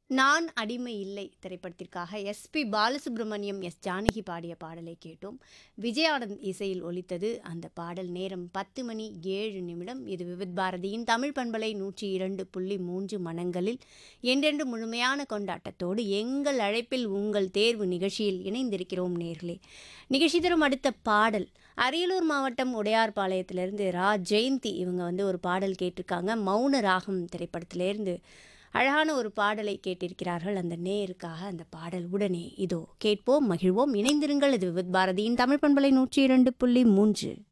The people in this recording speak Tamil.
நான் அடிமை இல்லை திரைப்படத்திற்காக எஸ்பி பாலசுப்ரமணியம் எஸ் ஜானகி பாடிய பாடலை கேட்டோம் விஜயானந்த் இசையில் ஒலித்தது அந்த பாடல் நேரம் பத்து மணி ஏழு நிமிடம் இது விவித் பாரதியின் தமிழ் பண்பலை நூற்றி இரண்டு புள்ளி மூன்று மனங்களில் என்றென்று முழுமையான கொண்டாட்டத்தோடு எங்கள் அழைப்பில் உங்கள் தேர்வு நிகழ்ச்சியில் இணைந்திருக்கிறோம் நேர்களே நிகழ்ச்சி தரும் அடுத்த பாடல் அரியலூர் மாவட்டம் உடையார்பாளையத்திலிருந்து ரா ஜெயந்தி இவங்க வந்து ஒரு பாடல் கேட்டிருக்காங்க மௌன ராகம் திரைப்படத்திலேருந்து அழகான ஒரு பாடலை கேட்டிருக்கிறார்கள் அந்த நேருக்காக அந்த பாடல் உடனே இதோ கேட்போம் மகிழ்வோம் இணைந்திருங்கள் இது வித் பாரதியின் தமிழ் பண்பலை நூற்றி இரண்டு புள்ளி மூன்று